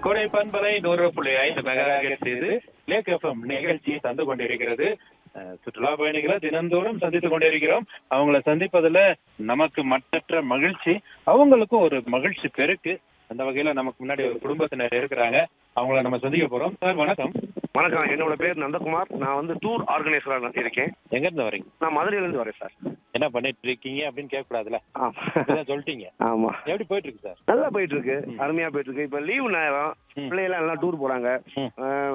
கோடை பண்பலை நூறு புள்ளி ஐந்து மெகாஹெர்ட்ஸ் செய்து லேக் எஃப்எம் நிகழ்ச்சி தந்து கொண்டிருக்கிறது அஹ், சுற்றுலா பயணிகளை தினந்தோறும் சந்தித்துக் கொண்டிருக்கிறோம் அவங்கள சந்திப்பதுல நமக்கு மட்டற்ற மகிழ்ச்சி அவங்களுக்கும் ஒரு மகிழ்ச்சி பெருக்கு அந்த வகையில நமக்கு முன்னாடி ஒரு குடும்பத்தினர் இருக்கிறாங்க அவங்கள நம்ம சந்திக்க போறோம் சார் வணக்கம் வணக்கம் என்னோட பேர் நந்தகுமார் நான் வந்து டூர் ஆர்கனைசரா இருக்கேன் எங்க இருந்து வரீங்க நான் மதுரையில இருந்து வரேன் சார் என்ன பண்ணிட்டு இருக்கீங்க அப்படின்னு கேட்க கூடாதுல ஆமா இப்பதான் சொல்லிட்டீங்க ஆமா எப்படி போயிட்டு இருக்கு சார் நல்லா போயிட்டு இருக்கு அருமையா போயிட்டு இருக்கு இப்ப லீவு நேரம் ம். பிள்ளைகள் எல்லாம் டூர் போறாங்க ம்.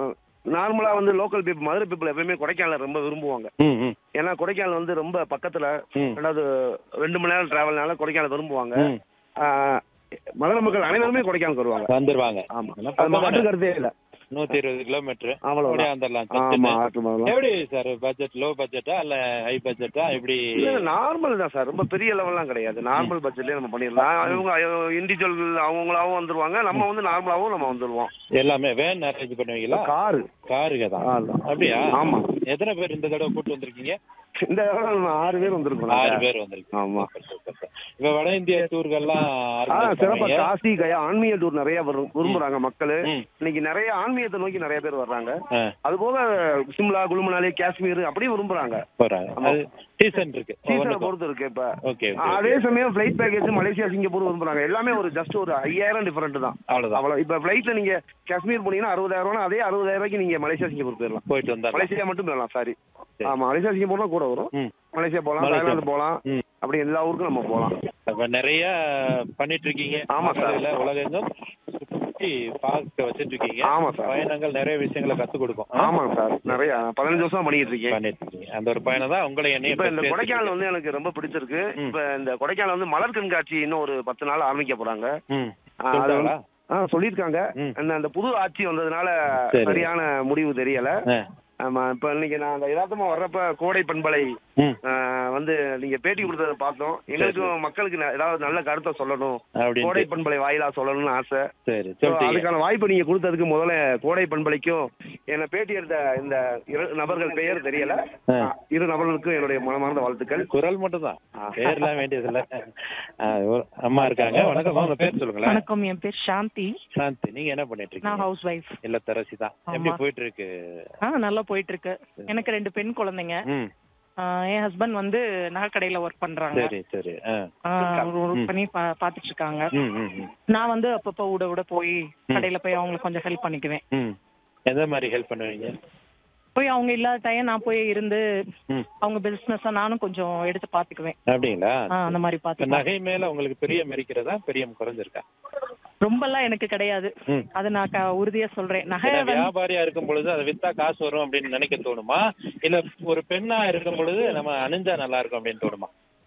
நார்மலா வந்து லோக்கல் பீப்புள் மதுரை பீப்புள் எப்பயுமே கொடைக்கானல் ரொம்ப விரும்புவாங்க ம் ம் ஏன்னா கொடைக்கானல் வந்து ரொம்ப பக்கத்துல ம். ரெண்டாவது ரெண்டு மணி நேரம் டிராவல்னால கொடைக்கானல் விரும்புவாங்க ம். ஆஹ், மதுரை மக்கள் அனைவருமே கொடைக்கானல் வருவாங்க வந்துருவாங்க ஆமா என்ன அது மாற்று பக்கத்தானே? கருத்தே இல்ல நூத்தி இருபது கிலோமீட்டர் அவ்வளவுதான் வந்துடலாம் ஆமா ஆற்று மதுரை எப்படி சார் பட்ஜெட் லோ பட்ஜெட்டா இல்ல ஹை பட்ஜெட்டா எப்படி நார்மல் தான் சார் ரொம்ப பெரிய லெவல்லாம் கிடையாது நார்மல் பட்ஜெட்லயே நம்ம பண்ணிடலாம் இவங்க இண்டிவிஜுவல் அவங்களாவும் வந்துருவாங்க நம்ம வந்து நார்மலாவும் நம்ம வந்துருவோம் எல்லாமே வேன் அரேஞ்ச் பண்ணுவீங்களா காரு காருங்க தான் அதான். அப்படியா ஆமா. எத்தனை பேர் இந்த தடவை கூட்டு வந்திருக்கீங்க இந்த தடவை நம்ம ஆறு பேர் வந்திருக்கோம் ஆறு நாங்க. பேர் வந்திருக்கீங்க ஆமா. Super, super, super. இப்ப வட இந்திய டூர்கள்லாம் ஆ organize சிறப்பா பண்ணுவீங்க. காசி கயா ஆன்மீக டூர் நிறைய வரும் விரும்புறாங்க மக்கள் ம். இன்னைக்கு நிறைய ஆன்மீகத்தை நோக்கி நிறைய பேர் வர்றாங்க ஆ, அது போக சிம்லா குளுமணாலி காஷ்மீர் அப்படியும் விரும்புறாங்க போறாங்க அது சீசன் இருக்கு சீசனை ஒவ்வொன்றுக்கும். பொறுத்து இருக்கு இப்ப ஓகே அதே சமயம் ஃபிளைட் பேக்கேஜ் மலேசியா சிங்கப்பூர் விரும்புறாங்க எல்லாமே ஒரு ஜஸ்ட் ஒரு ஐயாயிரம் டிஃபரெண்ட் தான் அவ்வளவுதான் அவ்வளவு இப்ப ஃபிளைட்ல நீங்க காஷ்மீர் போனீங்கன்னா அறுபதாயிரம் ரூபா அதே அறுபதாயிரம் ரூபாய்க்கு நீங்க மலேசியா சிங்கப்பூர் போயிடலாம் போயிட்டு வந்தாரு மலேசியா மட்டும் போயிடலாம் சாரி சரி. ஆமா மலேசியா சிங்கப்பூர்னா கூட வரும் ம். மலேசியா போலாம் மலேசியா. தாய்லாந்து போலாம் ம். அப்படி எல்லா ஊருக்கும் நம்ம போலாம் அப்ப நிறைய பண்ணிட்டு இருக்கீங்க ஆமா சார். மதுரையில உலகெங்கும் சுற்றி பார்க்க வச்சிட்டு இருக்கீங்க ஆமா சார். பயணங்கள் நிறைய விஷயங்களை கத்துக் கொடுக்கும் ஆ? ஆமாங்க சார் நிறைய பதினஞ்சு வருஷம் பண்ணிட்டு இருக்கேன் பண்ணிட்டு இருக்கீங்க அந்த ஒரு பயணம் தான் உங்களை என்னையும் இப்ப இந்த சேர்த்து கொடைக்கானல் வந்து எனக்கு ரொம்ப பிடிச்சிருக்கு ம். இப்ப இந்த கொடைக்கானல் வந்து மலர் கண்காட்சி இன்னும் ஒரு பத்து நாள் ஆரம்பிக்க போறாங்க ம். ஆ, அது சொல்லிட்டாங்களா? ஆ சொல்லியிருக்காங்க ம். அந்த அந்த புது ஆட்சி வந்ததுனால சரி. சரியான முடிவு தெரியல ஆ. ஆமா இப்ப இன்னைக்கு நான் அந்த யதார்த்தமா வர்றப்ப கோடை பண்பலை ம். ஆ, வந்து நீங்க பேட்டி கொடுத்ததை பார்த்தோம் எங்களுக்கும் மக்களுக்கு ந- ஏதாவது நல்ல கருத்தை சொல்லணும் கோடை அப்படின்ட்டு பண்பலை வாயிலா சொல்லணும்னு ஆசை சரி So, சொல்லிட்டீங்க அதுக்கான வாய்ப்பு நீங்க கொடுத்ததுக்கு முதல்ல கோடை பண்பலைக்கும் என்ன பேட்டி எடுத்த இந்த இரு நபர்கள் பெயர் தெரியல ஆ. ஆ, இரு நபர்களுக்கும் என்னுடைய மனமார்ந்த வாழ்த்துக்கள் குரல் மட்டும் தான் ஆ. பேர்லாம் வேண்டியதில்ல ஆ, ஒரு அம்மா இருக்காங்க வணக்கம் உங்க பேர் சொல்லுங்களேன் வணக்கம் என் பேர் சாந்தி சாந்தி நீங்க என்ன பண்ணிட்டு நான் இருக்கீங்க ஹவுஸ் ஒய்ஃப் இல்லத்தரசி தான் ஆமா. எப்படி போயிட்டு இருக்கு ஆ நல்லா போயிட்டு இருக்கு எனக்கு ரெண்டு பெண் குழந்தைங்க ம் ஆ, என் ஹஸ்பண்ட் வந்து நகைக்கடையில ஒர்க் பண்றாங்க சரி சரி ஆ ஒர்க் பண்ணி பா- பாத்துட்டு இருக்காங்க ம் ம் ம் நான் வந்து அப்பப்போ விட விட போய் கடையில போய் அவங்களுக்கு கொஞ்சம் ஹெல்ப் பண்ணிக்குவேன் ம் எந்த மாதிரி ஹெல்ப் பண்ணுவீங்க போய் அவங்க இல்லாத டைம் நான் போய் இருந்து ம் அவங்க பிசினஸ் நானும் கொஞ்சம் எடுத்து பாத்துக்குவேன் அப்படிங்களா ஆ, அந்த மாதிரி இப்ப பாத்துக்குவேன் நகை மேல உங்களுக்கு பிரியம் இருக்கிறதா பிரியம் குறைஞ்சிருக்கா ரொம்பலாம் எனக்கு கிடையாது ம். அது நான் க- உறுதியா சொல்றேன் நகை ஏன்னா வந்து வியாபாரியா இருக்கும் பொழுது அதை வித்தா காசு வரும் அப்படின்னு நினைக்க தோணுமா இல்ல ஒரு பெண்ணா இருக்கும் பொழுது நம்ம அணிஞ்சா நல்லா இருக்கும் அப்படின்னு தோணுமா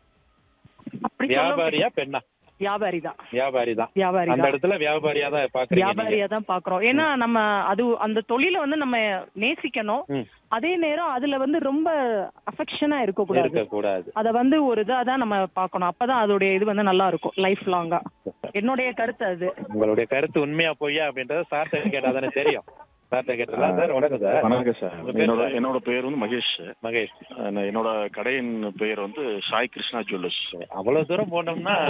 அப்படி சொல்ல வியாபாரியா பெண்ணா வியாபாரி தான் வியாபாரி தான் வியாபாரி அந்த தான் இடத்துல வியாபாரியா தான் பாக்குறீங்க நீங்க. வியாபாரியா தான் பாக்குறோம் ஏன்னா நம்ம அது அந்த தொழிலை வந்து நம்ம நேசிக்கணும் ம். அதே நேரம் அதுல வந்து ரொம்ப அஃபெக்ஷனா இருக்க கூடாது இருக்க கூடாது அத வந்து ஒரு இதா தான் நம்ம பார்க்கணும் அப்பதான் அதோடைய இது வந்து நல்லா இருக்கும் லைஃப் லாங்கா என்னுடைய கருத்து அது உங்களுடைய கருத்து உண்மையா பொய்யா அப்படின்றத சார்ட்ட கேட்டா தானே தெரியும் சார்ட்ட கேட்டதா சார் வணக்கம் சார் வணக்கம் சார் உங்க பேர் என்னோட சார்? என்னோட பேர் வந்து மகேஷ் மகேஷ் அஹ் என்னோட கடையின் பெயர் வந்து சாய் கிருஷ்ணா ஜுவல்லர்ஸ் அவ்வளவு தூரம் போனோம்னா